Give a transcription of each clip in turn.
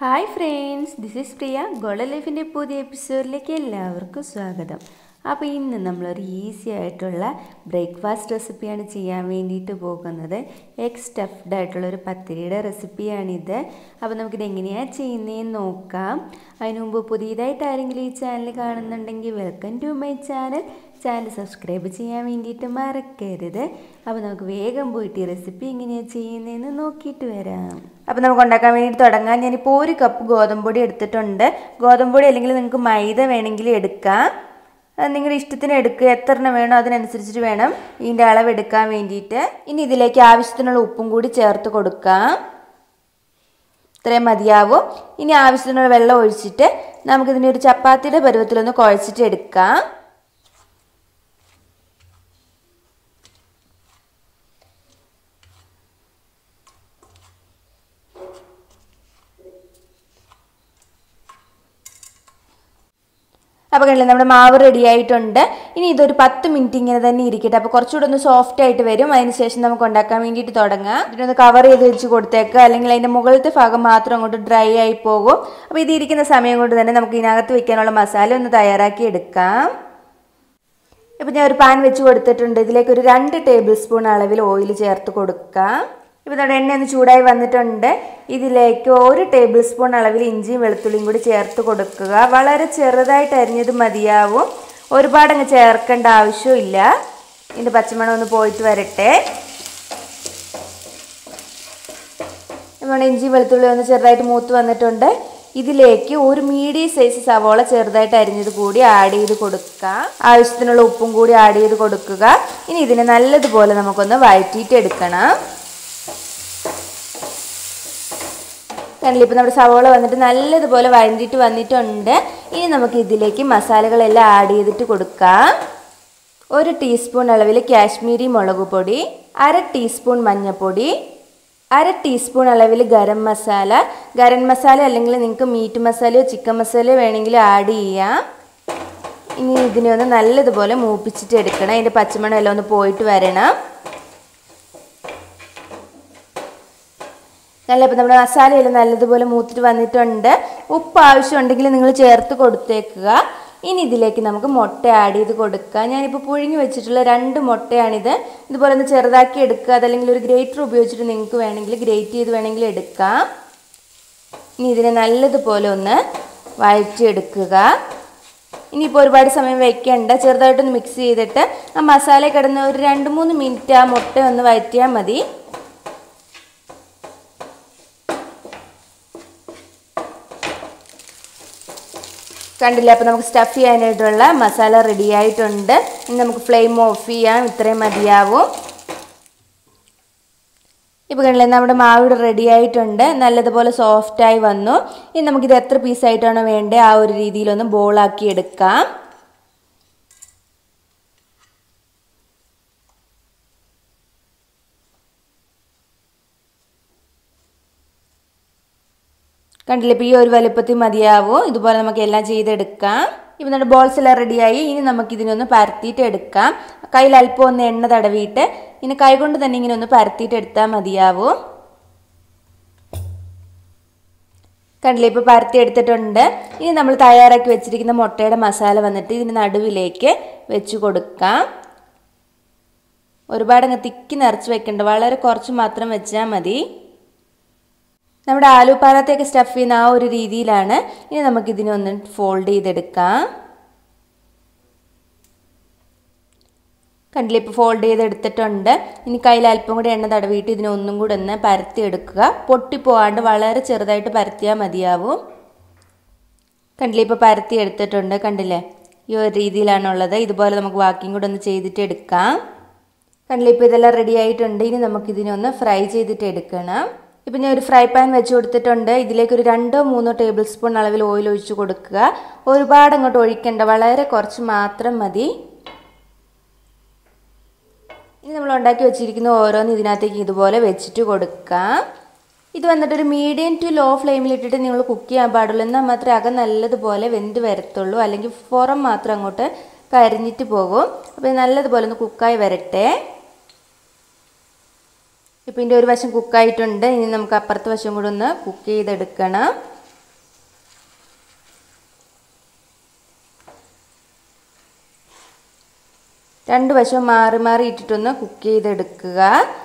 hi friends this is Priya ഗോള ലൈഫിൻ്റെ പുതിയ എപ്പിസോഡിലേക്ക് എല്ലാവർക്കും സ്വാഗതം അപ്പോൾ ഇന്ന് നമ്മളൊരു ഈസി ആയിട്ടുള്ള ബ്രേക്ക്ഫാസ്റ്റ് റെസിപ്പിയാണ് ചെയ്യാൻ വേണ്ടിയിട്ട് പോകുന്നത് എഗ് സ്റ്റഫ്ഡ് ആയിട്ടുള്ള ഒരു പത്തിരിയുടെ റെസിപ്പിയാണിത് അപ്പോൾ നമുക്കിത് എങ്ങനെയാണ് ചെയ്യുന്നതെന്ന് നോക്കാം അതിനു മുമ്പ് പുതിയതായിട്ട് ആരെങ്കിലും ഈ ചാനൽ കാണുന്നുണ്ടെങ്കിൽ welcome to my channel channel subscribe ചെയ്യാൻ വേണ്ടിയിട്ട് മറക്കരുത് അപ്പോൾ നമുക്ക് വേഗം പോയിട്ട് ഈ റെസിപ്പി എങ്ങനെയാണ് ചെയ്യുന്നതെന്ന് നോക്കിയിട്ട് വരാം അപ്പോൾ നമുക്ക് ഉണ്ടാക്കാൻ വേണ്ടിയിട്ട് തുടങ്ങാം ഞാനിപ്പോൾ ഒരു കപ്പ് ഗോതമ്പ് പൊടി എടുത്തിട്ടുണ്ട് ഗോതമ്പ് പൊടി അല്ലെങ്കിൽ നിങ്ങൾക്ക് മൈദ വേണമെങ്കിൽ എടുക്കാം അത് നിങ്ങളുടെ ഇഷ്ടത്തിന് എടുക്കുക എത്ര എണ്ണം വേണോ അതിനനുസരിച്ചിട്ട് വേണം ഇതിൻ്റെ അളവ് എടുക്കാൻ വേണ്ടിയിട്ട് ഇനി ഇതിലേക്ക് ആവശ്യത്തിനുള്ള ഉപ്പും കൂടി ചേർത്ത് കൊടുക്കാം ഇത്രയും മതിയാവും ഇനി ആവശ്യത്തിനുള്ള വെള്ളം ഒഴിച്ചിട്ട് നമുക്കിതിനെ ഒരു ചപ്പാത്തിയുടെ പരുവത്തിലൊന്ന് കുഴച്ചിട്ട് എടുക്കാം അപ്പോൾ കണ്ടില്ലേ നമ്മുടെ മാവ് റെഡി ആയിട്ടുണ്ട് ഇനി ഇതൊരു പത്ത് മിനിറ്റ് ഇങ്ങനെ തന്നെ ഇരിക്കട്ടെ അപ്പോൾ കുറച്ചുകൂടെ ഒന്ന് സോഫ്റ്റ് ആയിട്ട് വരും അതിന് ശേഷം നമുക്ക് ഉണ്ടാക്കാൻ വേണ്ടിയിട്ട് തുടങ്ങാം ഇതിനൊന്ന് കവർ ചെയ്ത് വെച്ച് കൊടുത്തേക്കുക അല്ലെങ്കിൽ അതിൻ്റെ മുകളിലത്തെ ഭാഗം മാത്രം അങ്ങോട്ട് ഡ്രൈ ആയി പോകും അപ്പോൾ ഇത് ഇരിക്കുന്ന സമയം കൊണ്ട് തന്നെ നമുക്ക് ഇതിനകത്ത് വെക്കാനുള്ള മസാല ഒന്ന് തയ്യാറാക്കി എടുക്കാം ഇപ്പം ഞാൻ ഒരു പാൻ വെച്ച് കൊടുത്തിട്ടുണ്ട് ഇതിലേക്ക് ഒരു രണ്ട് ടേബിൾ സ്പൂൺ അളവിൽ ഓയിൽ ചേർത്ത് കൊടുക്കാം ഇപ്പോൾ നമ്മുടെ എണ്ണ ഒന്ന് ചൂടായി വന്നിട്ടുണ്ട് ഇതിലേക്ക് ഒരു ടേബിൾ സ്പൂൺ അളവിൽ ഇഞ്ചിയും വെളുത്തുള്ളിയും കൂടി ചേർത്ത് കൊടുക്കുക വളരെ ചെറുതായിട്ട് അരിഞ്ഞത് മതിയാവും ഒരുപാട് അങ്ങ് ചേർക്കേണ്ട ആവശ്യമില്ല ഇതിൻ്റെ പച്ചമണം ഒന്ന് പോയിട്ട് വരട്ടെ നമ്മുടെ ഇഞ്ചി വെളുത്തുള്ളി ഒന്ന് ചെറുതായിട്ട് മൂത്ത് വന്നിട്ടുണ്ട് ഇതിലേക്ക് ഒരു മീഡിയം സൈസ് സവോള ചെറുതായിട്ട് അരിഞ്ഞത് കൂടി ആഡ് ചെയ്ത് കൊടുക്കുക ആവശ്യത്തിനുള്ള ഉപ്പും കൂടി ആഡ് ചെയ്ത് കൊടുക്കുക ഇനി ഇതിനെ നല്ലതുപോലെ നമുക്കൊന്ന് വഴറ്റിയിട്ട് എടുക്കണം കണ്ടില്ല ഇപ്പം നമ്മുടെ സവോള വന്നിട്ട് നല്ലതുപോലെ വഴണ്ടിയിട്ട് വന്നിട്ടുണ്ട് ഇനി നമുക്ക് ഇതിലേക്ക് മസാലകളെല്ലാം ആഡ് ചെയ്തിട്ട് കൊടുക്കാം ഒരു ടീസ്പൂൺ അളവിൽ കാശ്മീരി മുളക് പൊടി അര ടീസ്പൂൺ മഞ്ഞൾപ്പൊടി അര ടീസ്പൂൺ അളവിൽ ഗരം മസാല ഗരം മസാല അല്ലെങ്കിൽ നിങ്ങൾക്ക് മീറ്റ് മസാലയോ ചിക്കൻ മസാലയോ വേണമെങ്കിൽ ആഡ് ചെയ്യാം ഇനി ഇതിനെ ഒന്ന് നല്ലതുപോലെ മൂപ്പിച്ചിട്ട് എടുക്കണം അതിൻ്റെ പച്ചമണം എല്ലാം ഒന്ന് പോയിട്ട് വരണം നല്ല ഇപ്പം നമ്മുടെ മസാലയെല്ലാം നല്ലതുപോലെ മൂത്തിട്ട് വന്നിട്ടുണ്ട് ഉപ്പ് ആവശ്യമുണ്ടെങ്കിൽ നിങ്ങൾ ചേർത്ത് കൊടുത്തേക്കുക ഇനി ഇതിലേക്ക് നമുക്ക് മുട്ട ആഡ് ചെയ്ത് കൊടുക്കുക ഞാനിപ്പോൾ പുഴുങ്ങി വെച്ചിട്ടുള്ള രണ്ട് മുട്ടയാണിത് ഇതുപോലെ ഒന്ന് ചെറുതാക്കി എടുക്കുക അതല്ലെങ്കിൽ ഒരു ഗ്രേറ്റർ ഉപയോഗിച്ചിട്ട് നിങ്ങൾക്ക് വേണമെങ്കിൽ ഗ്രേറ്റ് ചെയ്ത് വേണമെങ്കിൽ എടുക്കാം ഇനി ഇതിനെ നല്ലതുപോലെ ഒന്ന് വഴറ്റിയെടുക്കുക ഇനിയിപ്പോൾ ഒരുപാട് സമയം വെക്കേണ്ട ചെറുതായിട്ടൊന്ന് മിക്സ് ചെയ്തിട്ട് ആ മസാല കിടന്ന് ഒരു രണ്ട് മൂന്ന് മിനിറ്റ് ആ മുട്ട ഒന്ന് വഴറ്റിയാൽ മതി കണ്ടില്ല അപ്പോൾ നമുക്ക് സ്റ്റഫ് ചെയ്യാനായിട്ടുള്ള മസാല റെഡി ആയിട്ടുണ്ട് ഇനി നമുക്ക് ഫ്ലെയിം ഓഫ് ചെയ്യാം ഇത്രയും മതിയാവും ഇപ്പോൾ കണ്ടില്ലേ നമ്മുടെ മാവിടെ റെഡി ആയിട്ടുണ്ട് നല്ലതുപോലെ സോഫ്റ്റായി വന്നു ഇനി നമുക്കിത് എത്ര പീസായിട്ടാണോ വേണ്ടത് ആ ഒരു രീതിയിലൊന്ന് ബോളാക്കി എടുക്കാം കണ്ടില്ലേ ഇപ്പോൾ ഈ ഒരു വലുപ്പത്തിൽ മതിയാവും ഇതുപോലെ നമുക്ക് എല്ലാം ചെയ്തെടുക്കാം ഇപ്പം നമ്മുടെ ബോൾസ് എല്ലാം റെഡിയായി ഇനി നമുക്ക് ഇതിനൊന്ന് പരത്തിയിട്ട് എടുക്കാം കയ്യിൽ അല്പം ഒന്ന് എണ്ണ തടവിയിട്ട് ഇനി കൈകൊണ്ട് തന്നെ ഇങ്ങനെ ഒന്ന് പരത്തിയിട്ട് എടുത്താൽ മതിയാവും കണ്ടില്ലേ ഇപ്പോൾ പരത്തി എടുത്തിട്ടുണ്ട് ഇനി നമ്മൾ തയ്യാറാക്കി വെച്ചിരിക്കുന്ന മുട്ടയുടെ മസാല വന്നിട്ട് ഇതിന് നടുവിലേക്ക് വെച്ച് കൊടുക്കാം ഒരുപാട് അങ്ങ് തിക്കി നിറച്ച് വെക്കേണ്ട വളരെ കുറച്ച് മാത്രം വെച്ചാൽ മതി നമ്മുടെ ആലു പാലത്തേക്ക് സ്റ്റഫ് ചെയ്യുന്ന ആ ഒരു രീതിയിലാണ് ഇനി നമുക്കിതിനെ ഒന്ന് ഫോൾഡ് ചെയ്തെടുക്കാം കണ്ടില്ല ഇപ്പോൾ ഫോൾഡ് ചെയ്തെടുത്തിട്ടുണ്ട് ഇനി കയ്യിൽ അല്പം കൂടി എണ്ണ തടവിയിട്ട് ഇതിനെ ഒന്നും കൂടെ ഒന്ന് പരത്തി എടുക്കുക പൊട്ടിപ്പോവാണ്ട് വളരെ ചെറുതായിട്ട് പരത്തിയാൽ മതിയാവും കണ്ടില്ല ഇപ്പോൾ പരത്തി എടുത്തിട്ടുണ്ട് കണ്ടില്ലേ ഈ ഒരു രീതിയിലാണുള്ളത് ഇതുപോലെ നമുക്ക് വാക്കിംഗ് കൂടെ ഒന്ന് ചെയ്തിട്ട് എടുക്കാം കണ്ടില്ല ഇപ്പോൾ ഇതെല്ലാം റെഡി ആയിട്ടുണ്ട് ഇനി നമുക്കിതിനെ ഒന്ന് ഫ്രൈ ചെയ്തിട്ട് എടുക്കണം ഇപ്പം ഞാൻ ഒരു ഫ്രൈ പാൻ വെച്ച് കൊടുത്തിട്ടുണ്ട് ഇതിലേക്ക് ഒരു രണ്ടോ മൂന്നോ ടേബിൾ സ്പൂൺ അളവിൽ ഓയിൽ ഒഴിച്ച് കൊടുക്കുക ഒരുപാട് അങ്ങോട്ട് ഒഴിക്കേണ്ട വളരെ കുറച്ച് മാത്രം മതി ഇനി നമ്മൾ ഉണ്ടാക്കി വെച്ചിരിക്കുന്ന ഓരോന്ന് ഇതിനകത്തേക്ക് ഇതുപോലെ വെച്ചിട്ട് കൊടുക്കാം ഇത് വന്നിട്ടൊരു മീഡിയം ടു ലോ ഫ്ലെയിമിൽ ഇട്ടിട്ട് നിങ്ങൾ കുക്ക് ചെയ്യാൻ പാടുള്ളൂ എന്നാൽ മാത്രമേ അകം നല്ലതുപോലെ വെന്ത് വരത്തുള്ളൂ അല്ലെങ്കിൽ പുറം മാത്രം അങ്ങോട്ട് കരിഞ്ഞിട്ട് പോകും അപ്പോൾ നല്ലതുപോലെ ഒന്ന് കുക്കായി വരട്ടെ ഇപ്പം ഇതിൻ്റെ ഒരു വശം കുക്കായിട്ടുണ്ട് ഇനി നമുക്ക് അപ്പുറത്തെ വശം കൂടെ ഒന്ന് കുക്ക് ചെയ്തെടുക്കണം രണ്ട് വശവും മാറി മാറി ഇട്ടിട്ടൊന്ന് കുക്ക് ചെയ്തെടുക്കുക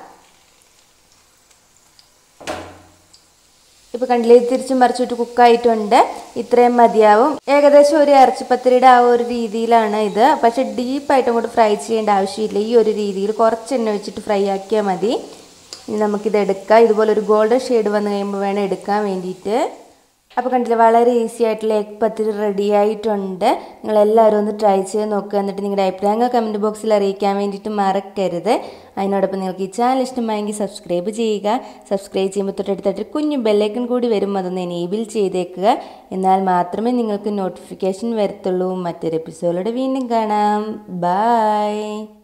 ഇപ്പോൾ കണ്ടില്ലേ തിരിച്ചും മറിച്ചിട്ട് കുക്കായിട്ടുണ്ട് ഇത്രയും മതിയാവും ഏകദേശം ഒരു ഇറച്ചിപ്പത്തിരിയുടെ ആ ഒരു രീതിയിലാണ് ഇത് പക്ഷേ ഡീപ്പായിട്ട് അങ്ങോട്ട് ഫ്രൈ ചെയ്യേണ്ട ആവശ്യമില്ല ഈ ഒരു രീതിയിൽ കുറച്ച് എണ്ണ വെച്ചിട്ട് ഫ്രൈ ആക്കിയാൽ മതി ഇനി നമുക്കിത് എടുക്കാം ഇതുപോലെ ഒരു ഗോൾഡൻ ഷെയ്ഡ് വന്നു കഴിയുമ്പോൾ വേണം എടുക്കാൻ വേണ്ടിയിട്ട് അപ്പോൾ കണ്ടില്ലേ വളരെ ഈസി ആയിട്ടുള്ള എഗ് പത്തിരി റെഡി ആയിട്ടുണ്ട് നിങ്ങൾ എല്ലാവരും ഒന്ന് ട്രൈ ചെയ്ത് നോക്കുക എന്നിട്ട് നിങ്ങളുടെ അഭിപ്രായങ്ങൾ കമൻറ്റ് ബോക്സിൽ അറിയിക്കാൻ വേണ്ടിയിട്ട് മറക്കരുത് അതിനോടൊപ്പം നിങ്ങൾക്ക് ഈ ചാനൽ ഇഷ്ടമായെങ്കിൽ സബ്സ്ക്രൈബ് ചെയ്യുക സബ്സ്ക്രൈബ് ചെയ്യുമ്പോൾ തൊട്ടടുത്തായിട്ട് കുഞ്ഞു ബെല്ലൈക്കൺ കൂടി വരും അതൊന്ന് എനേബിൾ ചെയ്തേക്കുക എന്നാൽ മാത്രമേ നിങ്ങൾക്ക് നോട്ടിഫിക്കേഷൻ വരത്തുള്ളൂ മറ്റൊരു എപ്പിസോഡിലൂടെ വീണ്ടും കാണാം ബായ്